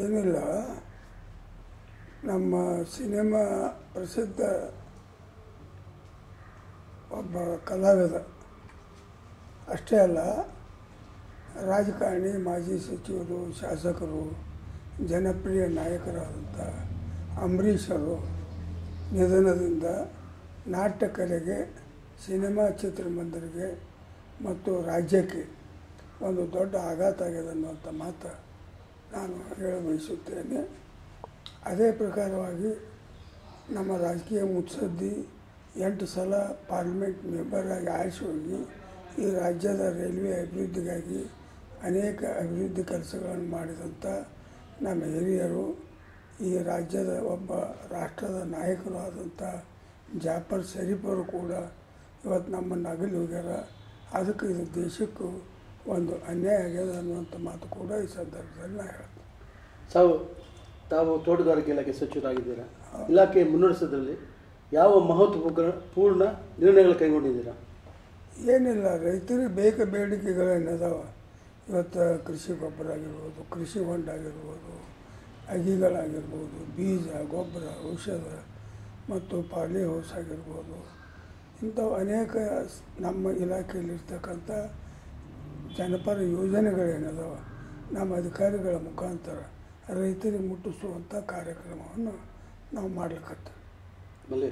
ಏನಿಲ್ಲ ನಮ್ಮ ಸಿನಿಮಾ ಪ್ರಸಿದ್ಧ ಒಬ್ಬ ಕಲಾವಿದ ಅಷ್ಟೇ ಅಲ್ಲ ರಾಜಕಾರಣಿ ಮಾಜಿ ಸಚಿವರು ಶಾಸಕರು ಜನಪ್ರಿಯ ನಾಯಕರಾದಂಥ ಅಂಬರೀಷರು ನಿಧನದಿಂದ ನಾಟ್ಯ ಕಲೆಗೆ ಸಿನಿಮಾ ಚಿತ್ರಮಂದಿರಗೆ ಮತ್ತು ರಾಜ್ಯಕ್ಕೆ ಒಂದು ದೊಡ್ಡ ಆಘಾತ ಆಗಿದೆ ಅನ್ನುವಂಥ ಮಾತು ನಾನು ಹೇಳ ಬಯಸುತ್ತೇನೆ ಅದೇ ಪ್ರಕಾರವಾಗಿ ನಮ್ಮ ರಾಜಕೀಯ ಮುತ್ಸದ್ದಿ ಎಂಟು ಸಲ ಪಾರ್ಲಿಮೆಂಟ್ ಮೆಂಬರಾಗಿ ಆಯ್ಸಿ ಹೋಗಿ ಈ ರಾಜ್ಯದ ರೈಲ್ವೆ ಅಭಿವೃದ್ಧಿಗಾಗಿ ಅನೇಕ ಅಭಿವೃದ್ಧಿ ಕೆಲಸಗಳನ್ನು ಮಾಡಿದಂಥ ನಮ್ಮ ಹಿರಿಯರು ಈ ರಾಜ್ಯದ ಒಬ್ಬ ರಾಷ್ಟ್ರದ ನಾಯಕರು ಆದಂಥ ಜಾಫರ್ ಶರೀಫ್ ಅವರು ಕೂಡ ಇವತ್ತು ನಮ್ಮನ್ನು ಅಗಲಿ ಹೋಗ್ಯಾರ ಅದಕ್ಕೆ ಇದು ದೇಶಕ್ಕೂ ಒಂದು ಅನ್ಯಾಯ ಆಗ್ಯದ ಅನ್ನುವಂಥ ಮಾತು ಕೂಡ ಈ ಸಂದರ್ಭದಲ್ಲಿ ನಾನು ಹೇಳ್ತೀನಿ ತಾವು ತಾವು ತೋಟಗಾರಿಕೆ ಇಲಾಖೆ ಸಚಿವರಾಗಿದ್ದೀರಾ ಇಲಾಖೆ ಮುನ್ನಡೆಸೋದ್ರಲ್ಲಿ ಯಾವ ಮಹತ್ವಪೂರ್ಣ ಪೂರ್ಣ ನಿರ್ಣಯಗಳು ಕೈಗೊಂಡಿದ್ದೀರಾ ಏನಿಲ್ಲ ರೈತರಿಗೆ ಬೇಕ ಬೇಡಿಕೆಗಳೇನದಾವ ಇವತ್ತು ಕೃಷಿ ಗೊಬ್ಬರ ಆಗಿರ್ಬೋದು ಕೃಷಿ ಹೊಂಡ ಆಗಿರ್ಬೋದು ಅಗಿಗಳಾಗಿರ್ಬೋದು ಬೀಜ ಗೊಬ್ಬರ ಔಷಧ ಮತ್ತು ಪಾಲಿ ಹೌಸ್ ಆಗಿರ್ಬೋದು ಇಂಥವು ಅನೇಕ ಸ್- ನಮ್ಮ ಇಲಾಖೆಯಲ್ಲಿರ್ತಕ್ಕಂಥ ಜನಪರ ಯೋಜನೆಗಳೇನದಾವ ನಮ್ಮ ಅಧಿಕಾರಿಗಳ ಮುಖಾಂತರ ರೈತರಿಗೆ ಮುಟ್ಟಿಸುವಂಥ ಕಾರ್ಯಕ್ರಮವನ್ನು ನಾವು ಮಾಡ್ಲಿಕ್ಕತ್ತೀವಿ ಮಲ್ಲಿ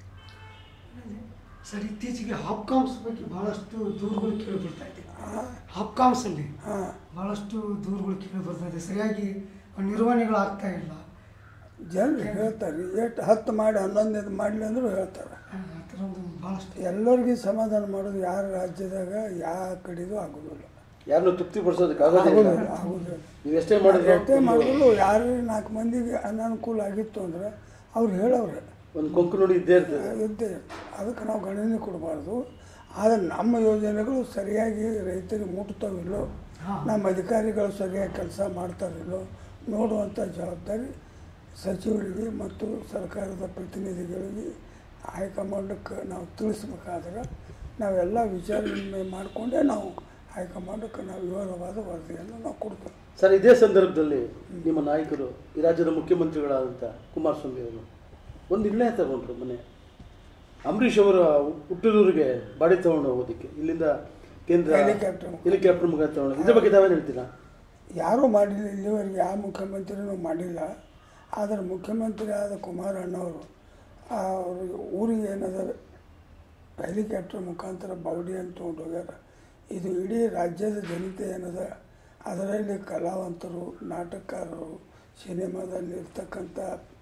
ಸರ್ ಇತ್ತೀಚೆಗೆ ಹಾಪ್ಕಾಮ್ಸ್ ಬಗ್ಗೆ ಬಹಳಷ್ಟು ದೂರುಗಳು ಕೇಳಿ ಬರ್ತಾ ಇದೆ ಹಾಂ ಹಾಪ್ಕಾಮ್ಸ್ ಅಲ್ಲಿ ಹಾಂ ಬಹಳಷ್ಟು ದೂರುಗಳು ಕೇಳಿ ಬರ್ತಾ ಇದೆ ಸರಿಯಾಗಿ ನಿರ್ವಹಣೆಗಳು ಆಗ್ತಾ ಇಲ್ಲ ಜನರು ಹೇಳ್ತಾರೆ ಎಷ್ಟು ಹತ್ತು ಮಾಡಿ ಹನ್ನೊಂದು ಮಾಡಲಿ ಅಂದರೂ ಹೇಳ್ತಾರೆ ಆ ಥರ ಒಂದು ಬಹಳಷ್ಟು ಎಲ್ಲರಿಗೂ ಸಮಾಧಾನ ಮಾಡೋದು ಯಾರ ರಾಜ್ಯದಾಗ ಯಾವ ಕಡೆದು ಆಗೋದಿಲ್ಲ ಯಾರನ್ನು ತೃಪ್ತಿಪಡಿಸೋದಕ್ಕೆ ಆಗೋದಿಲ್ಲ ಆಗೋದಿಲ್ಲ ಆಗೋದಿಲ್ಲ ನೀವು ಎಷ್ಟೇ ಮಾಡಿದ್ರು ಎಷ್ಟೇ ಮಾಡಿದ್ರು ಯಾರು ನಾಲ್ಕು ಮಂದಿಗೆ ಅನಾನುಕೂಲ ಆಗಿತ್ತು ಅಂದ್ರೆ ಅವ್ರು ಹೇಳವ್ರೆ ಒಂದು ಕೊಂಕು ನುಡಿ ಇದ್ದೇ ಇರ್ತದೆ ಇದ್ದೇ ಅದಕ್ಕೆ ನಾವು ಗಣನೆ ಕೊಡಬಾರ್ದು ಆದರೆ ನಮ್ಮ ಯೋಜನೆಗಳು ಸರಿಯಾಗಿ ರೈತರಿಗೆ ಮುಟ್ತಾವಿಲ್ಲೋ ನಮ್ಮ ಅಧಿಕಾರಿಗಳು ಸರಿಯಾಗಿ ಕೆಲಸ ಮಾಡ್ತಾರಿಲ್ಲೋ ನೋಡುವಂಥ ಜವಾಬ್ದಾರಿ ಸಚಿವರಿಗೆ ಮತ್ತು ಸರ್ಕಾರದ ಪ್ರತಿನಿಧಿಗಳಿಗೆ ಹೈಕಮಾಂಡಕ್ಕೆ ನಾವು ತಿಳಿಸ್ಬೇಕಾದ್ರೆ ನಾವೆಲ್ಲ ವಿಚಾರ ವಿನಿಮಯ ಮಾಡಿಕೊಂಡೇ ನಾವು ಹೈಕಮಾಂಡಕ್ಕೆ ನಾವು ವಿವರವಾದ ವರದಿಯನ್ನು ನಾವು ಕೊಡ್ತೇವೆ ಸರ್ ಇದೇ ಸಂದರ್ಭದಲ್ಲಿ ನಿಮ್ಮ ನಾಯಕರು ಈ ರಾಜ್ಯದ ಮುಖ್ಯಮಂತ್ರಿಗಳಾದಂಥ ಕುಮಾರಸ್ವಾಮಿ ಅವರು ಒಂದು ನಿರ್ಣಯ ತಗೊಂಡ್ರು ಮೊನ್ನೆ ಅಂಬರೀಷ್ ಅವರ ಹುಟ್ಟೂರಿಗೆ ಬಾಡಿ ತಗೊಂಡು ಹೋಗೋದಕ್ಕೆ ಇಲ್ಲಿಂದ ಕೇಂದ್ರ ಹೆಲಿಕಾಪ್ಟರ್ ಮುಖಾಂತರ. ಹೆಲಿಕಾಪ್ಟರ್ ಮುಖಾಂತರ ತಗೊಂಡು ಇದ್ರ ಬಗ್ಗೆ ತಾವೇನು ಹೇಳ್ತೀರಾ ಯಾರೂ ಮಾಡಿಲ್ಲ ಇಲ್ಲಿವರೆಗೆ ಯಾವ ಮುಖ್ಯಮಂತ್ರಿನೂ ಮಾಡಿಲ್ಲ ಆದರೆ ಮುಖ್ಯಮಂತ್ರಿ ಆದ ಕುಮಾರಣ್ಣವರು ಅವರು ಊರಿಗೆ ಏನದ ಹೆಲಿಕಾಪ್ಟರ್ ಮುಖಾಂತರ ಬಾವಡಿಯನ್ನು ತೊಗೊಂಡು ಹೋಗ್ಯಾರ ಇದು ಇಡೀ ರಾಜ್ಯದ ಜನತೆ ಏನದ ಅದರಲ್ಲಿ ಕಲಾವಂತರು ನಾಟಕಕಾರರು ಸಿನಿಮಾದಲ್ಲಿ ಇರ್ತಕ್ಕಂಥ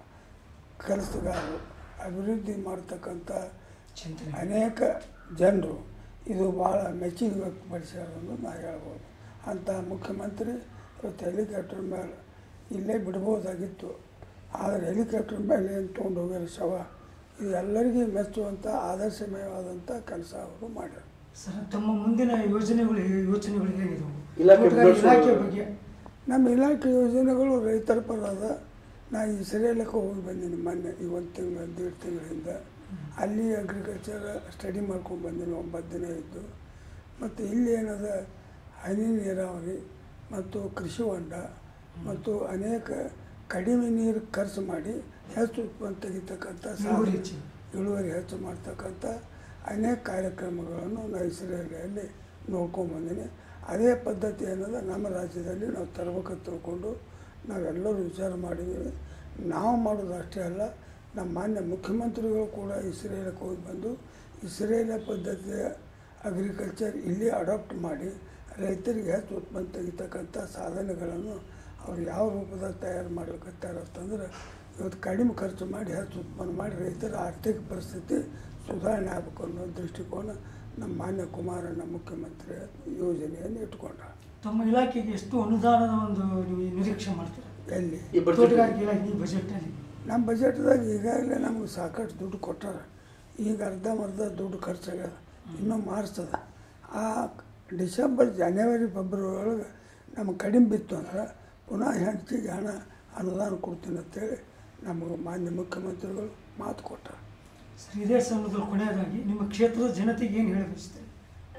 ಕೆಲಸಗಾರರು ಅಭಿವೃದ್ಧಿ ಮಾಡ್ತಕ್ಕಂಥ ಚಿಂತನೆ ಅನೇಕ ಜನರು ಇದು ಭಾಳ ಮೆಚ್ಚುಗೆ ವ್ಯಕ್ತಪಡಿಸ್ಯಾರ ಅಂತ ನಾ ಹೇಳ್ಬೋದು ಅಂಥ ಮುಖ್ಯಮಂತ್ರಿ ಇವತ್ತು ಹೆಲಿಕಾಪ್ಟರ್ ಮೇಲೆ ಇಲ್ಲೇ ಬಿಡ್ಬೋದಾಗಿತ್ತು ಆದರೆ ಹೆಲಿಕಾಪ್ಟರ್ ಮೇಲೆ ಏನು ತೊಗೊಂಡು ಹೋಗ್ಯಾರ ಶವ ಇದು ಎಲ್ಲರಿಗೂ ಮೆಚ್ಚುವಂಥ ಆದರ್ಶಮಯವಾದಂಥ ಕೆಲಸ ಅವರು ಮಾಡ್ಯಾರ ಸರ್ ತಮ್ಮ ಮುಂದಿನ ಯೋಜನೆಗಳು ಯೋಚನೆಗಳು ಏನಿದವು ಇಲಾಖೆ ತೋಟಗಾರಿಕೆ ಬೆಳೆಸುವ- ಇಲಾಖೆ ಬಗ್ಗೆ ನಮ್ಮ ಇಲಾಖೆ ಯೋಜನೆಗಳು ರೈತರ ಪರ ಅದ ನಾ ಇಸ್ರೇಲಕ್ಕೆ ಹೋಗಿ ಬಂದೀನಿ ಮೊನ್ನೆ ಈ ಒಂದು ತಿಂಗಳು ದೇಡು ತಿಂಗಳಿಂದ ಅಲ್ಲಿ ಅಗ್ರಿಕಲ್ಚರ್ ಸ್ಟಡಿ ಮಾಡ್ಕೊಂಡು ಬಂದೀನಿ ಒಂಬತ್ತು ದಿನ ಇದ್ದು ಮತ್ತು ಇಲ್ಲಿ ಏನದ ಹನಿ ನೀರಾವರಿ ಮತ್ತು ಕೃಷಿ ಹೊಂಡ ಮತ್ತು ಅನೇಕ ಕಡಿಮೆ ನೀರು ಖರ್ಚು ಮಾಡಿ ಹೆಚ್ಚು ಉತ್ಪನ್ನ ತೆಗಿತಕ್ಕಂಥ ಇಳುವರಿ ಹೆಚ್ಚು. ಇಳುವರಿ ಹೆಚ್ಚು ಮಾಡ್ತಕ್ಕಂಥ ಅನೇಕ ಕಾರ್ಯಕ್ರಮಗಳನ್ನು ನಾವು ಇಸ್ರೇಲಿಯಲ್ಲಿ ನೋಡ್ಕೊಂಬಂದಿನಿ ಅದೇ ಪದ್ಧತಿ ಏನದ ನಮ್ಮ ರಾಜ್ಯದಲ್ಲಿ ನಾವು ತರಬೇಕಂತ ತಿಳ್ಕೊಂಡು ನಾವೆಲ್ಲರೂ ವಿಚಾರ ಮಾಡಿದ್ದೀವಿ ನಾವು ಮಾಡೋದು ಅಷ್ಟೇ ಅಲ್ಲ ನಮ್ಮ ಮಾನ್ಯ ಮುಖ್ಯಮಂತ್ರಿಗಳು ಕೂಡ ಇಸ್ರೇಲಕ್ಕೆ ಹೋಗಿ ಬಂದು ಇಸ್ರೇಲಿಯ ಪದ್ಧತಿಯ ಅಗ್ರಿಕಲ್ಚರ್ ಇಲ್ಲಿ ಅಡಾಪ್ಟ್ ಮಾಡಿ ರೈತರಿಗೆ ಹೆಚ್ಚು ಉತ್ಪನ್ನ ತೆಗಿತಕ್ಕಂಥ ಸಾಧನೆಗಳನ್ನು ಅವ್ರು ಯಾವ ರೂಪದಾಗ ತಯಾರು ಮಾಡ್ಲಿಕ್ಕತ್ತಾರ ಅಂತಂದ್ರೆ ಇವತ್ತು ಕಡಿಮೆ ಖರ್ಚು ಮಾಡಿ ಹೆಚ್ಚು ಉತ್ಪನ್ನ ಮಾಡಿ ರೈತರ ಆರ್ಥಿಕ ಪರಿಸ್ಥಿತಿ ಸುಧಾರಣೆ ಆಗಬೇಕು ಅನ್ನೋ ದೃಷ್ಟಿಕೋನ ನಮ್ಮ ಮಾನ್ಯ ಕುಮಾರಣ್ಣ ಮುಖ್ಯಮಂತ್ರಿ ಯೋಜನೆಯನ್ನು ಇಟ್ಕೊಂಡ ತಮ್ಮ ಇಲಾಖೆಗೆ ಎಷ್ಟು ಅನುದಾನದ ಒಂದು ನೀವು ನಿರೀಕ್ಷೆ ಮಾಡ್ತೀರಾ ಎಲ್ಲಿ ಈ ಬಡ್ಜೆಟ್ ತೋಟಗಾರಿಕೆ ಇಲಾಖೆ ಈ ಬಜೆಟಲ್ಲಿ ನಮ್ಮ ಬಜೆಟ್ದಾಗ ಈಗಾಗಲೇ ನಮಗೆ ಸಾಕಷ್ಟು ದುಡ್ಡು ಕೊಟ್ಟಾರ ಈಗ ಅರ್ಧಂಬರ್ಧ ದುಡ್ಡು ಖರ್ಚಾಗ್ಯದ ಇನ್ನೂ ಮಾರ್ಚದ ಆ ಡಿಸೆಂಬರ್ ಜನವರಿ ಫೆಬ್ರವರಿ ಒಳಗೆ ನಮಗೆ ಕಡಿಮೆ ಬಿತ್ತು ಅಂದ್ರೆ ಪುನಃ ಹೆಚ್ಚಿಗೆ ಹಣ ಅನುದಾನ ಕೊಡ್ತೀನಿ ಅಂತೇಳಿ ನಮಗೆ ಮಾನ್ಯ ಮುಖ್ಯಮಂತ್ರಿಗಳು ಮಾತು ಕೊಟ್ಟಾರ ಸರ್ ಇದೇ ಸಮಯದಲ್ಲಿ ಕೊನೆಯದಾಗಿ ನಿಮ್ಮ ಕ್ಷೇತ್ರದ ಜನತೆಗೆ ಏನು ಹೇಳ ಬಯಸ್ತೀರಿ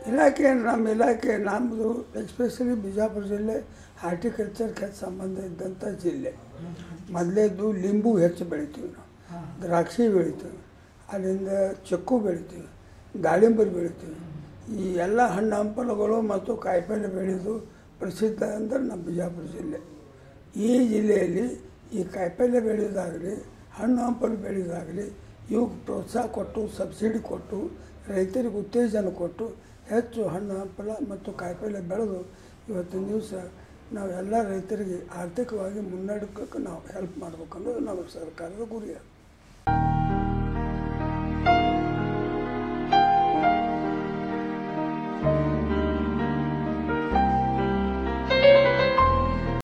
ಇಲಾಖೆ ನಮ್ಮ ಇಲಾಖೆ ನಮ್ಮದು ಎಸ್ಪೆಷಲಿ ಬಿಜಾಪುರ ಜಿಲ್ಲೆ ಹಾರ್ಟಿಕಲ್ಚರ್ಗೆ ಸಂಬಂಧ ಇದ್ದಂಥ ಜಿಲ್ಲೆ ಮೊದಲೇದು ಲಿಂಬು ಹೆಚ್ಚು ಬೆಳಿತೀವಿ ನಾವು ದ್ರಾಕ್ಷಿ ಬೆಳಿತೀವಿ ಅಲ್ಲಿಂದ ಚಕ್ಕು ಬೆಳಿತೀವಿ ದಾಳಿಂಬರಿ ಬೆಳಿತೀವಿ ಈ ಎಲ್ಲ ಹಣ್ಣು ಹಂಪಲುಗಳು ಮತ್ತು ಕಾಯಿಪಲ್ಲೆ ಬೆಳೆದು ಪ್ರಸಿದ್ಧ ಅಂದರೆ ನಮ್ಮ ಬಿಜಾಪುರ ಜಿಲ್ಲೆ ಈ ಜಿಲ್ಲೆಯಲ್ಲಿ ಈ ಕಾಯಿಪಲ್ಲೆ ಬೆಳೆಯೋದಾಗಲಿ ಹಣ್ಣು ಹಂಪಲು ಬೆಳೆಯೋದಾಗಲಿ ಇವಕ್ಕೆ ಪ್ರೋತ್ಸಾಹ ಕೊಟ್ಟು ಸಬ್ಸಿಡಿ ಕೊಟ್ಟು ರೈತರಿಗೆ ಉತ್ತೇಜನ ಕೊಟ್ಟು ಹೆಚ್ಚು ಹಣ್ಣು ಹಂಪಲ ಮತ್ತು ಕಾಯಿಪಲ್ಲೆ ಬೆಳೆದು ಇವತ್ತಿನ ದಿವಸ ನಾವು ಎಲ್ಲ ರೈತರಿಗೆ ಆರ್ಥಿಕವಾಗಿ ಮುನ್ನಡೆಯೋಕ್ಕೆ ನಾವು ಹೆಲ್ಪ್ ಮಾಡ್ಬೇಕನ್ನೋದು ನಮ್ಮ ಸರ್ಕಾರದ ಗುರಿ ಅದು